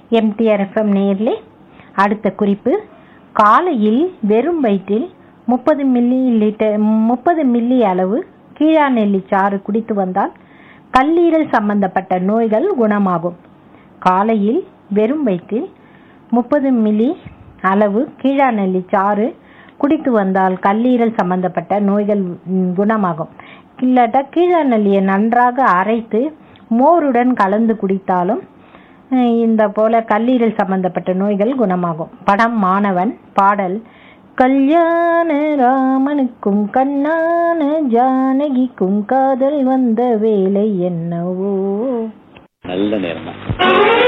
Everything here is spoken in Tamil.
எம்டிஆர் எஃப்எம் நேர்லே அடுத்த குறிப்பு காலையில் வெறும் வயிற்றில் முப்பது மில்லி லிட்டர் முப்பது மில்லி அளவு கீழாநெல்லி சாறு குடித்து வந்தால் கல்லீரல் சம்பந்தப்பட்ட நோய்கள் குணமாகும் காலையில் வெறும் வயிற்றில் முப்பது மில்லி அளவு கீழாநெல்லி சாறு குடித்து வந்தால் கல்லீரல் சம்பந்தப்பட்ட நோய்கள் ம், குணமாகும் இல்லாட்டா கீழாநெல்லியை நன்றாக அரைத்து மோருடன் கலந்து குடித்தாலும் அஹ், இந்த போல கல்லீரல் சம்பந்தப்பட்ட நோய்கள் குணமாகும் படம் மாணவன் பாடல் கல்யாண ராமனுக்கும் கண்ணான ஜானகிக்கும் காதல் வந்த வேலை என்னவோ நல்ல நேரம் தான்